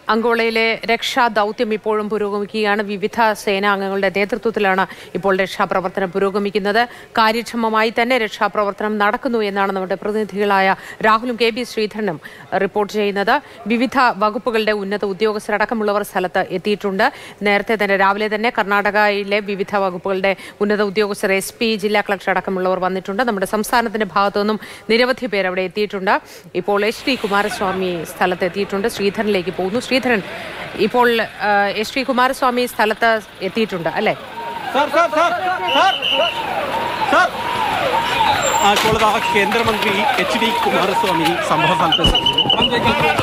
അങ്കോളയിലെ രക്ഷാ ദൗത്യം ഇപ്പോഴും പുരോഗമിക്കുകയാണ് വിവിധ സേനാംഗങ്ങളുടെ നേതൃത്വത്തിലാണ് ഇപ്പോൾ രക്ഷാപ്രവർത്തനം പുരോഗമിക്കുന്നത് കാര്യക്ഷമമായി തന്നെ രക്ഷാപ്രവർത്തനം നടക്കുന്നു എന്നാണ് നമ്മുടെ പ്രതിനിധികളായ രാഹുലും കെ ബി ശ്രീധരനും റിപ്പോർട്ട് ചെയ്യുന്നത് വിവിധ വകുപ്പുകളുടെ ഉന്നത ഉദ്യോഗസ്ഥരടക്കമുള്ളവർ സ്ഥലത്ത് എത്തിയിട്ടുണ്ട് നേരത്തെ തന്നെ രാവിലെ തന്നെ കർണാടകയിലെ വിവിധ വകുപ്പുകളുടെ ഉന്നത ഉദ്യോഗസ്ഥർ എസ് പി ജില്ലാ കളക്ടർ അടക്കമുള്ളവർ വന്നിട്ടുണ്ട് നമ്മുടെ സംസ്ഥാനത്തിന്റെ ഭാഗത്തു നിന്നും നിരവധി പേർ അവിടെ എത്തിയിട്ടുണ്ട് ഇപ്പോൾ എച്ച് ഡി കുമാരസ്വാമി സ്ഥലത്ത് എത്തിയിട്ടുണ്ട് ശ്രീധരനിലേക്ക് പോകുന്നു ശ്രീധരൻ ഇപ്പോൾ ആ, എച്ച് ഡി കുമാരസ്വാമി സ്ഥലത്ത് എത്തിയിട്ടുണ്ട് അല്ലേ sir sir sir sir sir ആ ഇപ്പോൾ ദാ കേന്ദ്രമന്ത്രി എച്ച് ഡി കുമാരസ്വാമി സംഭവ സ്ഥലത്ത്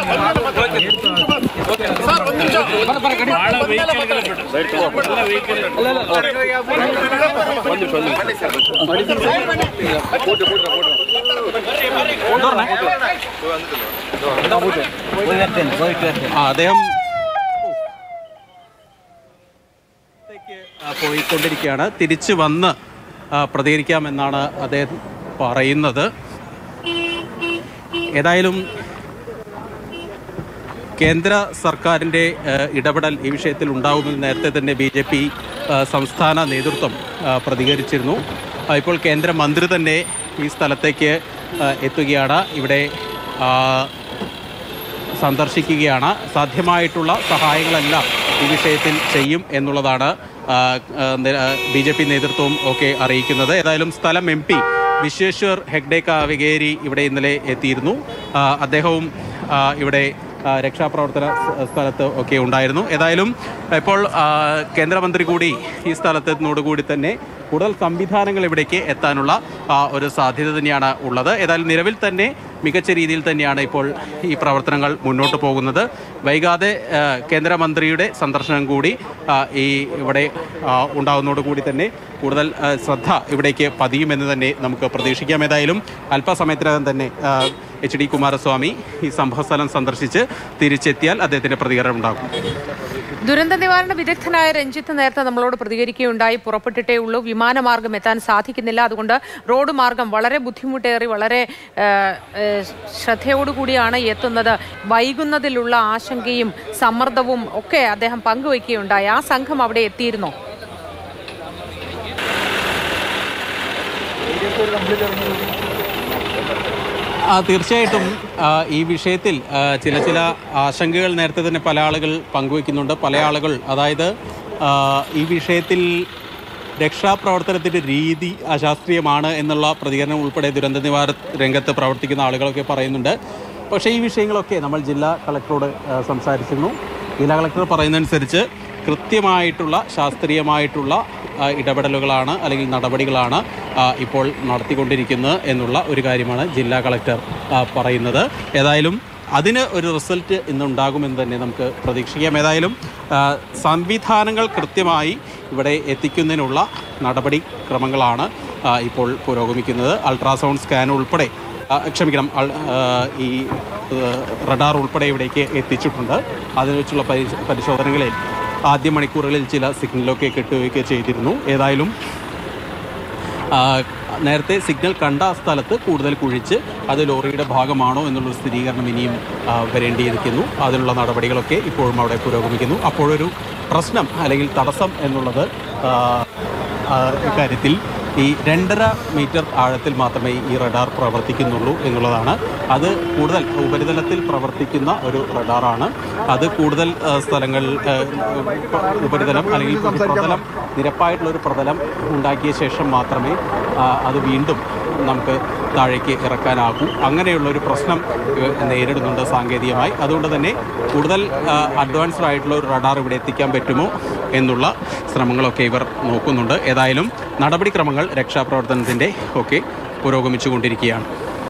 ആ, അദ്ദേഹം ത്തേക്ക്, ആ, പോയിക്കൊണ്ടിരിക്കുകയാണ് തിരിച്ചു വന്ന് ആ, പ്രതികരിക്കാമെന്നാണ് അദ്ദേഹം പറയുന്നത് ഏതായാലും കേന്ദ്ര സർക്കാരിൻ്റെ ഏഹ്, ഇടപെടൽ ഈ വിഷയത്തിൽ ഉണ്ടാകുമെന്ന് നേരത്തെ തന്നെ ബി ജെ പി സംസ്ഥാന നേതൃത്വം ആ, പ്രതികരിച്ചിരുന്നു ആ, ഇപ്പോൾ കേന്ദ്രമന്ത്രി തന്നെ ഈ സ്ഥലത്തേക്ക് ആ, എത്തുകയാണ് ഇവിടെ ആ, സന്ദർശിക്കുകയാണ് സാധ്യമായിട്ടുള്ള സഹായങ്ങളെല്ലാം ഈ വിഷയത്തിൽ ചെയ്യും എന്നുള്ളതാണ് ബി ജെ പി നേതൃത്വവും ഒക്കെ അറിയിക്കുന്നത് ഏതായാലും സ്ഥലം എം പി വിശ്വേശ്വർ ഹെഗ്ഡെ കാവികേരി ഇവിടെ ഇന്നലെ എത്തിയിരുന്നു ആ, അദ്ദേഹവും ആ, ഇവിടെ ആ, രക്ഷാപ്രവർത്തന സ്ഥ- സ്ഥലത്ത് ഒക്കെ ഉണ്ടായിരുന്നു ഏതായാലും ഇപ്പോൾ ആ, കേന്ദ്രമന്ത്രി കൂടി ഈ സ്ഥലത്തിനോടുകൂടി തന്നെ കൂടുതൽ സംവിധാനങ്ങൾ ഇവിടേക്ക് എത്താനുള്ള ആ, ഒരു സാധ്യത തന്നെയാണ് ഉള്ളത് ഏതായാലും നിലവിൽ തന്നെ മികച്ച രീതിയിൽ തന്നെയാണ് ഇപ്പോൾ ഈ പ്രവർത്തനങ്ങൾ മുന്നോട്ട് പോകുന്നത് വൈകാതെ ആ, കേന്ദ്രമന്ത്രിയുടെ സന്ദർശനം കൂടി ആ, ഈ ഇവിടെ ആ, ഉണ്ടാകുന്നതോടുകൂടി തന്നെ കൂടുതൽ ആ, ശ്രദ്ധ ഇവിടേക്ക് പതിയുമെന്ന് തന്നെ നമുക്ക് പ്രതീക്ഷിക്കാം ഏതായാലും അല്പസമയത്തിനകം തന്നെ ആ, എച്ച് ഡി കുമാരസ്വാമി ഈ സംഭവസ്ഥലം സന്ദർശിച്ച് തിരിച്ചെത്തിയാൽ അദ്ദേഹത്തിന്റെ പ്രതികരണം ഉണ്ടാകും ദുരന്ത നിവാരണ വിദഗ്ധനായ രഞ്ജിത്ത് നേരത്തെ നമ്മളോട് പ്രതികരിക്കുകയുണ്ടായി പുറപ്പെട്ടിട്ടേ ഉള്ളൂ വിമാനമാർഗം എത്താൻ സാധിക്കുന്നില്ല അതുകൊണ്ട് റോഡ് മാർഗം വളരെ ബുദ്ധിമുട്ടേറി വളരെ ആ, ആ, ശ്രദ്ധയോടുകൂടിയാണ് എത്തുന്നത് വൈകുന്നതിലുള്ള ആശങ്കയും സമ്മർദ്ദവും ഒക്കെ അദ്ദേഹം പങ്കുവയ്ക്കുകയുണ്ടായി ആ സംഘം അവിടെ എത്തിയിരുന്നോ ആ, തീർച്ചയായിട്ടും ആ, ഈ വിഷയത്തിൽ ആ, ചില ചില ആശങ്കകൾ നേരത്തെ തന്നെ പല ആളുകൾ പങ്കുവയ്ക്കുന്നുണ്ട് പല ആളുകൾ അതായത് ആ, ഈ വിഷയത്തിൽ രക്ഷാപ്രവർത്തനത്തിൻ്റെ രീതി അശാസ്ത്രീയമാണ് എന്നുള്ള പ്രതികരണം ഉൾപ്പെടെ ദുരന്ത നിവാരണ രംഗത്ത് പ്രവർത്തിക്കുന്ന ആളുകളൊക്കെ പറയുന്നുണ്ട് പക്ഷേ ഈ വിഷയങ്ങളൊക്കെ നമ്മൾ ജില്ലാ കളക്ടറോട് ആ, സംസാരിച്ചിരുന്നു ജില്ലാ കളക്ടർ പറയുന്നതനുസരിച്ച് കൃത്യമായിട്ടുള്ള ശാസ്ത്രീയമായിട്ടുള്ള ആ, ഇടപെടലുകളാണ് അല്ലെങ്കിൽ നടപടികളാണ് ആ, ഇപ്പോൾ നടത്തിക്കൊണ്ടിരിക്കുന്നത് എന്നുള്ള ഒരു കാര്യമാണ് ജില്ലാ കളക്ടർ ആ, പറയുന്നത് ഏതായാലും അതിന് ഒരു റിസൾട്ട് ഇന്നുണ്ടാകുമെന്ന് തന്നെ നമുക്ക് പ്രതീക്ഷിക്കാം ഏതായാലും ആ, സംവിധാനങ്ങൾ കൃത്യമായി ഇവിടെ എത്തിക്കുന്നതിനുള്ള നടപടിക്രമങ്ങളാണ് ആ, ഇപ്പോൾ പുരോഗമിക്കുന്നത് അൾട്രാസൗണ്ട് സ്കാൻ ഉൾപ്പെടെ ആ, ക്ഷമിക്കണം അൾ- ആ, ഈ ആ, റഡാർ ഉൾപ്പെടെ ഇവിടേക്ക് എത്തിച്ചിട്ടുണ്ട് അതിനെ വെച്ചുള്ള പരി- പരിശോധനകളിൽ ആദ്യ മണിക്കൂറുകളിൽ ചില സിഗ്നലൊക്കെ കിട്ടുകയൊക്കെ ചെയ്തിരുന്നു ഏതായാലും ആ, നേരത്തെ സിഗ്നൽ കണ്ട ആ സ്ഥലത്ത് കൂടുതൽ കുഴിച്ച് അത് ലോറിയുടെ ഭാഗമാണോ എന്നുള്ളൊരു സ്ഥിരീകരണം ഇനിയും ആ, വരേണ്ടിയിരിക്കുന്നു അതിനുള്ള നടപടികളൊക്കെ ഇപ്പോഴും അവിടെ പുരോഗമിക്കുന്നു അപ്പോഴൊരു പ്രശ്നം അല്ലെങ്കിൽ തടസ്സം എന്നുള്ളത് ആ, ആ, ഇക്കാര്യത്തിൽ ഈ രണ്ടര മീറ്റർ ആഴത്തിൽ മാത്രമേ ഈ റഡാർ പ്രവർത്തിക്കുന്നുള്ളൂ എന്നുള്ളതാണ് അത് കൂടുതൽ ഉപരിതലത്തിൽ പ്രവർത്തിക്കുന്ന ഒരു റഡാറാണ് അത് കൂടുതൽ ആ, സ്ഥലങ്ങൾ ആ, ഉപരിതലം അല്ലെങ്കിൽ ഒരു പ്രതലം നിരപ്പായിട്ടുള്ള ഒരു പ്രതലം ഉണ്ടാക്കിയ ശേഷം മാത്രമേ ആ, അത് വീണ്ടും നമുക്ക് താഴേക്ക് ഇറക്കാനാകൂ അങ്ങനെയുള്ള ഒരു പ്രശ്നം ഇവ നേരിടുന്നുണ്ട് സാങ്കേതികമായി അതുകൊണ്ട് തന്നെ കൂടുതൽ അഡ്വാൻസ്ഡ് ആയിട്ടുള്ള ഒരു റഡാർ ഇവിടെ എത്തിക്കാൻ പറ്റുമോ എന്നുള്ള ശ്രമങ്ങളൊക്കെ ഇവർ നോക്കുന്നുണ്ട് ഏതായാലും നടപടിക്രമങ്ങൾ രക്ഷാപ്രവർത്തനത്തിൻ്റെ ഒക്കെ പുരോഗമിച്ചു കൊണ്ടിരിക്കുകയാണ്